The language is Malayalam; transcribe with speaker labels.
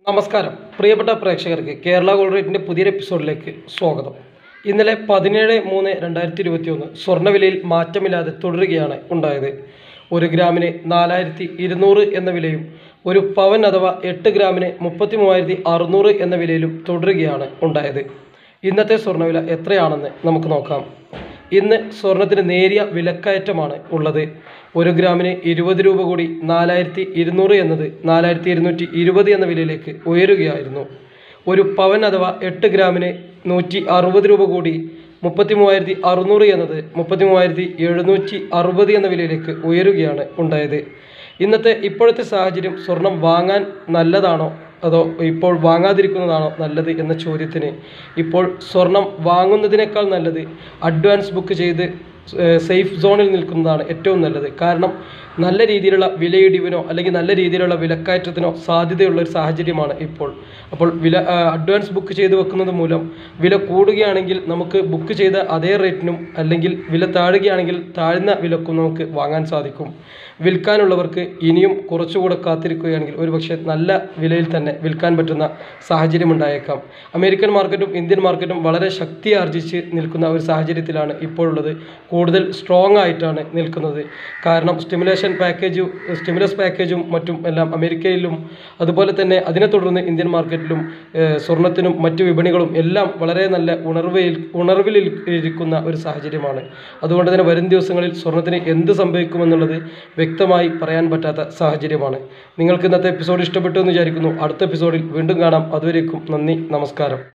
Speaker 1: നമസ്കാരം പ്രിയപ്പെട്ട പ്രേക്ഷകർക്ക് കേരള ഗോൾഡ് റേറ്റിൻ്റെ പുതിയൊരു എപ്പിസോഡിലേക്ക് സ്വാഗതം ഇന്നലെ പതിനേഴ് മൂന്ന് രണ്ടായിരത്തി ഇരുപത്തി ഒന്ന് സ്വർണ്ണവിലയിൽ മാറ്റമില്ലാതെ തുടരുകയാണ് ഉണ്ടായത് ഒരു ഗ്രാമിന് നാലായിരത്തി ഇരുന്നൂറ് എന്ന വിലയും ഒരു പവൻ അഥവാ എട്ട് ഗ്രാമിന് മുപ്പത്തി മൂവായിരത്തി അറുന്നൂറ് എന്ന വിലയിലും തുടരുകയാണ് ഉണ്ടായത് ഇന്നത്തെ സ്വർണ്ണവില എത്രയാണെന്ന് നമുക്ക് നോക്കാം ഇന്ന് സ്വർണത്തിന് നേരിയ വിലക്കയറ്റമാണ് ഉള്ളത് ഒരു ഗ്രാമിന് ഇരുപത് രൂപ കൂടി നാലായിരത്തി ഇരുന്നൂറ് എന്നത് നാലായിരത്തി ഇരുന്നൂറ്റി ഇരുപത് എന്ന വിലയിലേക്ക് ഉയരുകയായിരുന്നു ഒരു പവൻ അഥവാ എട്ട് ഗ്രാമിന് നൂറ്റി അറുപത് രൂപ കൂടി മുപ്പത്തി മൂവായിരത്തി അറുന്നൂറ് എന്നത് മുപ്പത്തി മൂവായിരത്തി എഴുന്നൂറ്റി അറുപത് എന്ന വിലയിലേക്ക് ഉയരുകയാണ് ഉണ്ടായത് ഇന്നത്തെ ഇപ്പോഴത്തെ സാഹചര്യം സ്വർണം വാങ്ങാൻ നല്ലതാണോ അതോ ഇപ്പോൾ വാങ്ങാതിരിക്കുന്നതാണോ നല്ലത് എന്ന ചോദ്യത്തിന് ഇപ്പോൾ സ്വർണം വാങ്ങുന്നതിനേക്കാൾ നല്ലത് അഡ്വാൻസ് ബുക്ക് ചെയ്ത് സേഫ് സോണിൽ നിൽക്കുന്നതാണ് ഏറ്റവും നല്ലത് കാരണം നല്ല രീതിയിലുള്ള വിലയിടിവിനോ അല്ലെങ്കിൽ നല്ല രീതിയിലുള്ള വിലക്കയറ്റത്തിനോ സാധ്യതയുള്ള ഒരു സാഹചര്യമാണ് ഇപ്പോൾ അപ്പോൾ വില ആ, അഡ്വാൻസ് ബുക്ക് ചെയ്ത് വെക്കുന്നത് മൂലം വില കൂടുകയാണെങ്കിൽ നമുക്ക് ബുക്ക് ചെയ്ത അതേ റേറ്റിനും അല്ലെങ്കിൽ വില താഴുകയാണെങ്കിൽ താഴ്ന്ന വിലക്കും നമുക്ക് വാങ്ങാൻ സാധിക്കും വിൽക്കാനുള്ളവർക്ക് ഇനിയും കുറച്ചുകൂടെ കാത്തിരിക്കുകയാണെങ്കിൽ ഒരുപക്ഷെ നല്ല വിലയിൽ തന്നെ വിൽക്കാൻ പറ്റുന്ന സാഹചര്യം ഉണ്ടായേക്കാം അമേരിക്കൻ മാർക്കറ്റും ഇന്ത്യൻ മാർക്കറ്റും വളരെ ശക്തി ആർജിച്ച് നിൽക്കുന്ന ഒരു സാഹചര്യത്തിലാണ് ഇപ്പോഴുള്ളത് കൂടുതൽ സ്ട്രോങ് ആയിട്ടാണ് നിൽക്കുന്നത് കാരണം സ്റ്റിമുലേഷൻ പാക്കേജും സ്റ്റിമുലസ് പാക്കേജും മറ്റും എല്ലാം അമേരിക്കയിലും അതുപോലെ തന്നെ അതിനെ തുടർന്ന് ഇന്ത്യൻ മാർക്കറ്റിലും ഏഹ്, സ്വർണത്തിനും മറ്റു വിപണികളും എല്ലാം വളരെ നല്ല ഉണർവിൽ ഉണർവിൽ ഇരിക്കുന്ന ഒരു സാഹചര്യമാണ് അതുകൊണ്ട് തന്നെ വരും ദിവസങ്ങളിൽ സ്വർണത്തിന് എന്ത് സംഭവിക്കുമെന്നുള്ളത് വ്യക്തമായി പറയാൻ പറ്റാത്ത സാഹചര്യമാണ് നിങ്ങൾക്ക് ഇന്നത്തെ എപ്പിസോഡ് ഇഷ്ടപ്പെട്ടു എന്ന് വിചാരിക്കുന്നു അടുത്ത എപ്പിസോഡിൽ വീണ്ടും കാണാം അതുവരേക്കും നന്ദി നമസ്കാരം